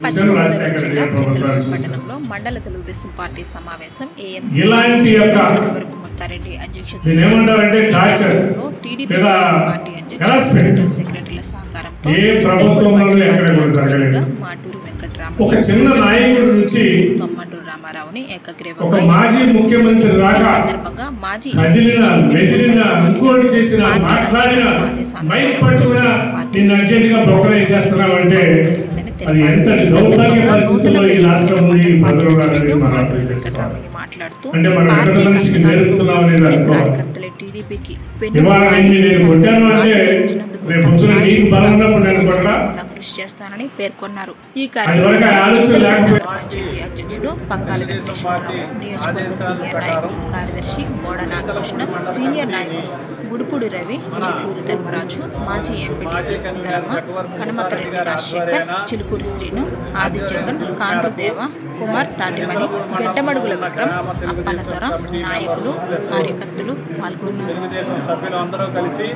పశ్చిమ గోదావరి రాజశేఖర జిల్లా రెడ్డి ప్రభుత్వాన్ని చింతలపూడి చూస్తాం. పట్టణంలో మండల తెలుగుదేశం పార్టీ సమావేశం ఏఎంసీ ఇలాంటి యొక్క వరకు ముత్తారెడ్డి అధ్యక్షతన దీన్ని ఏమంటారంటే టార్చర్ లో టీడీపీ లేదా పార్టీ harassment. అధ్యక్షుడు సెక్రటరీల సహకారంతో ఏ ప్రభుత్వంలోనూ ఎక్కడ కూడా జరగలేదు. మాటూరు వెంకటరామ ఒక చిన్న నాయకుడి నుంచి తొమ్మంటూరు రామారావుని ఒక ఏకగ్రీవంగా మాజీ ముఖ్యమంత్రి ఈ దాకా సందర్భంగా మాజీ కదిలిన మెదిలిన ఇంకోటి చేసిన మాట్లాడిన మైక్ పట్టుకున్న నిన్ను అర్జెంట్ గా బొక్కలు వేసేస్తున్నావు అంటే అది ఎంత దౌర్భాగ్య పరిస్థితుల్లో ఈ రాష్ట్రం ఉంది ఈ ప్రజలు ఉన్నారని మనం అర్థం చేసుకోవాలి మాట్లాడుతూ అంటే మనం ఎక్కడ మనిషికి నేర్పుతున్నాం అనేది అనుకోవాలి. కార్యకర్తలే టీడీపీకి ఇవాళ నిన్ను నేను కొట్టాను అంటే రేపు పొద్దున నీకు బలం ఉన్నప్పుడు నేను కొట్టరా? కృషి చేస్తానని పేర్కొన్నారు ఈ అది వరకు ఆ ఆలోచన లేకపోతే పంచాయతీ అధ్యక్షుడు పంకాల వెంకటేశ్వరరావు నియోజకవర్గ సీనియర్ నాయకులు కార్యదర్శి బోడ నాగకృష్ణ సీనియర్ నాయకులు గుడుపూడి రవి చిత్తూరు ధర్మరాజు మాజీ ఎంపీటీసీ సుందరమ్మ కనమకరెడ్డి రాజశేఖర్ చిలుకూరి శ్రీను ఆది జగన్ కాండ్రు దేవ కుమార్ తాటిమణి గడ్డమడుగుల విక్రమ్ అప్పన్న దొర నాయకులు కార్యకర్తలు పాల్గొన్నారు తెలుగుదేశం సభ్యులు అందరూ కలిసి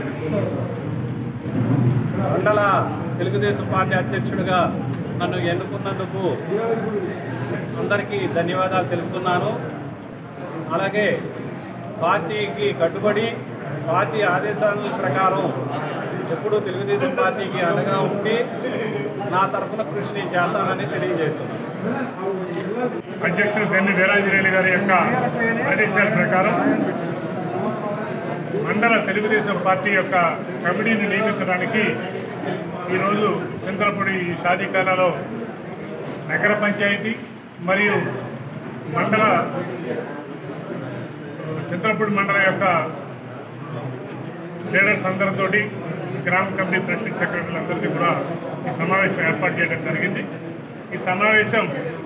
మండల తెలుగుదేశం పార్టీ అధ్యక్షుడిగా నన్ను ఎన్నుకున్నందుకు అందరికీ ధన్యవాదాలు తెలుపుతున్నాను అలాగే పార్టీకి కట్టుబడి పార్టీ ఆదేశాల ప్రకారం ఎప్పుడూ తెలుగుదేశం పార్టీకి అండగా ఉండి నా తరఫున కృషి నేను చేస్తానని తెలియజేస్తున్నాను అధ్యక్షుడు గన్ని వీరాంజనేయులు గారి యొక్క ఆదేశాల ప్రకారం మండల తెలుగుదేశం పార్టీ యొక్క కమిటీని నియమించడానికి ఈరోజు చంద్రపూడి షాదీఖానాలో నగర పంచాయతీ మరియు మండల చంద్రపూడి మండలం యొక్క లీడర్స్ అందరితోటి గ్రామ కమిటీ ప్రెసిడెంట్ సెక్రటరీలు అందరికీ కూడా ఈ సమావేశం ఏర్పాటు చేయడం జరిగింది ఈ సమావేశం